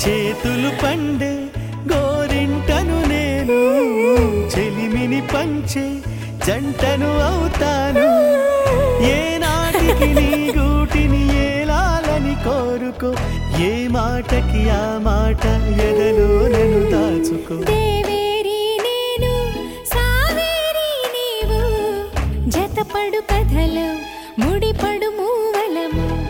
చేతులు పండే గోరింటను నేను చెలిమిని పంచే జంటను అవుతాను ఏ నాటికి నీ గూటిని ఏలాలని కోరుకో ఏ మాటకి ఆ మాట ఎదలో నన్ను దాచుకో దేవేరి నేను సావేరి నీవు జతపడు కథలు ముడిపడు మూవలము